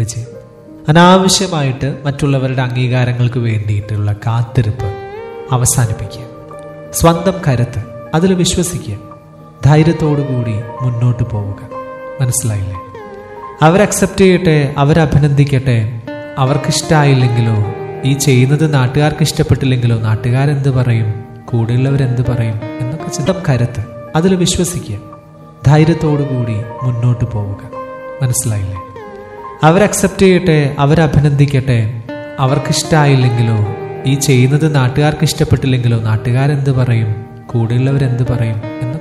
ചെയ്യാം അനാവശ്യമായിട്ട് മറ്റുള്ളവരുടെ അംഗീകാരങ്ങൾക്ക് വേണ്ടിയിട്ടുള്ള കാത്തിരിപ്പ് അവസാനിപ്പിക്കുക സ്വന്തം കരുത്ത് അതിൽ വിശ്വസിക്കുക ധൈര്യത്തോടുകൂടി മുന്നോട്ട് പോവുക മനസ്സിലായില്ലേ അവർ അക്സെപ്റ്റ് ചെയ്യട്ടെ അവരഭിനന്ദിക്കട്ടെ അവർക്കിഷ്ടായില്ലെങ്കിലോ ഈ ചെയ്യുന്നത് നാട്ടുകാർക്ക് ഇഷ്ടപ്പെട്ടില്ലെങ്കിലോ നാട്ടുകാരെന്ത് പറയും കൂടെയുള്ളവരെന്ത് പറയും എന്നൊക്കെ ചിന്തം കരുത്ത് അതിൽ വിശ്വസിക്കുക ധൈര്യത്തോടുകൂടി മുന്നോട്ട് പോവുക മനസ്സിലായില്ലേ അവർ അക്സെപ്റ്റ് ചെയ്യട്ടെ അവരഭിനന്ദിക്കട്ടെ അവർക്കിഷ്ടായില്ലെങ്കിലോ ഈ ചെയ്യുന്നത് നാട്ടുകാർക്ക് ഇഷ്ടപ്പെട്ടില്ലെങ്കിലോ നാട്ടുകാരെന്ത് പറയും കൂടെയുള്ളവരെന്ത് പറയും എന്നൊക്കെ